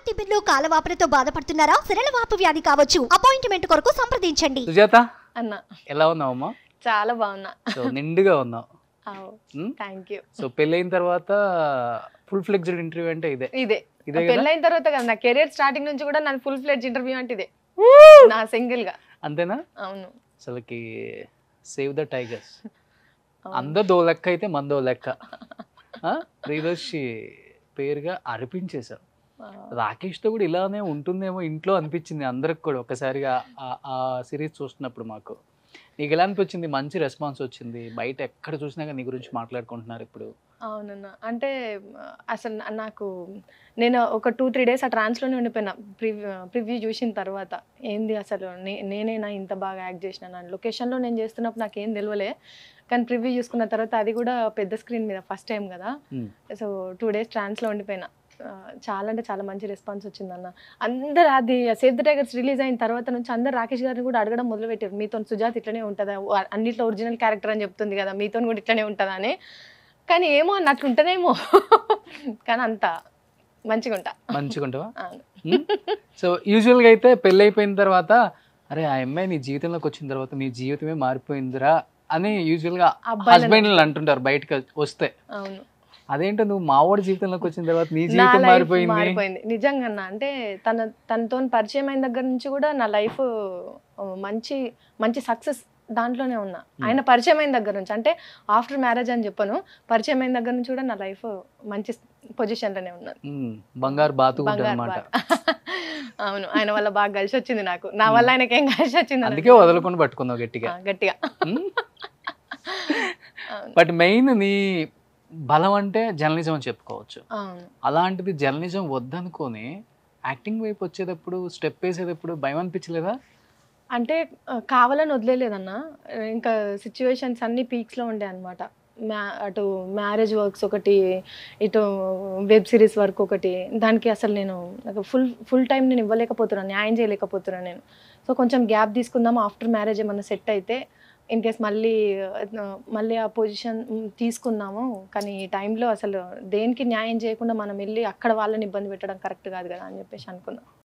తిమ్మిర్లు కాలవాపులతో బాధపడుతున్నారా సిరలవాపు వ్యాధి కావచ్చు అపాయింట్మెంట్ కొరకు సంప్రదించండి సుజాత అన్న ఎలా ఉన్నావమ్మా చాలా బాగున్నా సో నిండుగా ఉన్నావు ఉమ్? థ్యాంక్ యూ సో పెళ్ళైన తర్వాత ఫుల్ ఫ్లెక్స్డ్ ఇంటర్వ్యూ అంటే ఇదే ఇదే ఇదే కదా పెళ్ళైన తర్వాత కదా నా కెరియర్ స్టార్టింగ్ నుంచి కూడా నా ఫుల్ ఫ్లెడ్జ్ ఇంటర్వ్యూ అంటే ఇదే నా సింగిల్ గా అంతేనా అవును అసలుకి సేవ్ ద టైగర్స్ అవును. అందదో లెక్క అయితే మందో లెక్క ఆ? ప్రియదర్శి పేరుగా అర్పించేశారు ఆ, రాకేష్తో కూడా ఇలానే ఉంటుందేమో ఇంట్లో అనిపించింది అందరికి కూడా ఒక్కసారిగా ఆ- ఆ సిరీస్ చూస్తున్నప్పుడు మాకు నీకు ఎలా అనిపించింది మంచి రెస్పాన్స్ వచ్చింది బయట ఎక్కడ చూసినా కానీ నీ గురించి మాట్లాడుకుంటున్నారు ఇప్పుడు అవునన్న అంటే ఆ, అసలు నా- నాకు నేను ఒక టూ త్రీ డేస్ ఆ ట్రాన్స్లోనే ఉండిపోయినా ప్రివ్యూ ప్రివ్యూ చూసిన తర్వాత ఏంది అసలు నే నేనేనా ఇంత బాగా యాక్ట్ చేసిన లొకేషన్లో నేను చేస్తున్నప్పుడు నాకు ఏం తెలియలే కానీ ప్రివ్యూ చూసుకున్న తర్వాత అది కూడా పెద్ద స్క్రీన్ మీద ఫస్ట్ టైం కదా Hmm. సో టూ డేస్ ట్రాన్స్లో ఉండిపోయినా ఆ, చాలా అంటే చాలా మంచి రెస్పాన్స్ వచ్చిందన్న అందరు అది సేవ్ ద టైగర్స్ రిలీజ్ అయిన తర్వాత నుంచి అందరు రాకేష్ గారిని కూడా అడగడం మొదలుపెట్టారు మీతో సుజాత్ ఇట్లనే ఉంటుందా వా- అన్నిట్లో ఒరిజినల్ క్యారెక్టర్ అని చెప్తుంది కదా మీతో కూడా ఇట్లనే ఉంటుందా అని కానీ ఏమో అన్నట్లు ఉంటేనేమో కానీ అంత మంచిగా ఉంటా మంచిగా ఉంటావా అవును. సో యూజువల్గా అయితే పెళ్ళి అయిపోయిన తర్వాత అరే ఆ అమ్మాయి నీ జీవితంలోకి వచ్చిన తర్వాత నీ జీవితమే మారిపోయిందిరా అని యూజువల్గా అబ్బాయిలను- హస్బెండ్లు అంటుంటారు బయటకు వస్తే అవును అదేంటో నువ్వు మావాడి జీవితంలోకి వచ్చిన తర్వాత నీ నా జీవితం లైఫ్ మారిపోయింది మారిపోయింది నిజంగా అన్న అంటే తన తనతో పరిచయం అయిన దగ్గర నుంచి కూడా నా లైఫ్ మంచి మంచి సక్సెస్ దాంట్లోనే ఉన్నా ఆయన పరిచయం అయిన దగ్గర నుంచి అంటే ఆఫ్టర్ మ్యారేజ్ అని చెప్పను పరిచయం అయిన దగ్గర నుంచి కూడా నా లైఫ్ మంచి పొజిషన్లోనే ఉన్నాను ఉమ్, బంగారు బాతు బంగారు అనమాట బాత్. అవును ఆయన వల్ల బాగా కలిసి వచ్చింది నాకు నా వల్ల ఆయనకి ఏం కలిసి వచ్చింది అని అందుకే వదలకుండా పట్టుకున్నావు గట్టిగా ఆ, గట్టిగా ఉమ్? అవును. బట్ మెయిన్ నీ బలం అంటే జర్నలిజం అని చెప్పుకోవచ్చు అవును అలాంటిది జర్నలిజం వద్దనుకొని యాక్టింగ్ వైపు వచ్చేటప్పుడు స్టెప్ వేసేటప్పుడు భయం అనిపించలేదా అంటే ఆ, కావాలని వదిలేదన్న ఇంకా సిచ్యువేషన్స్ అన్ని పీక్స్లో ఉండే అనమాట మ్యా అటు మ్యారేజ్ వర్క్స్ ఒకటి ఇటు వెబ్ సిరీస్ వర్క్ ఒకటి దానికి అసలు నేను నాకు ఫుల్ ఫుల్ టైం నేను ఇవ్వలేకపోతున్నాను న్యాయం చేయలేకపోతున్నాను నేను సో కొంచెం గ్యాప్ తీసుకుందాం ఆఫ్టర్ మ్యారేజ్ ఏమన్నా సెట్ అయితే ఇన్ కేస్ మళ్ళీ ఆ, మళ్ళీ ఆ పొజిషన్ తీసుకుందాము కానీ ఈ టైంలో అసలు దేనికి న్యాయం చేయకుండా మనం వెళ్ళి అక్కడ వాళ్ళని ఇబ్బంది పెట్టడం కరెక్ట్ కాదు కదా అని చెప్పేసి అనుకున్నాను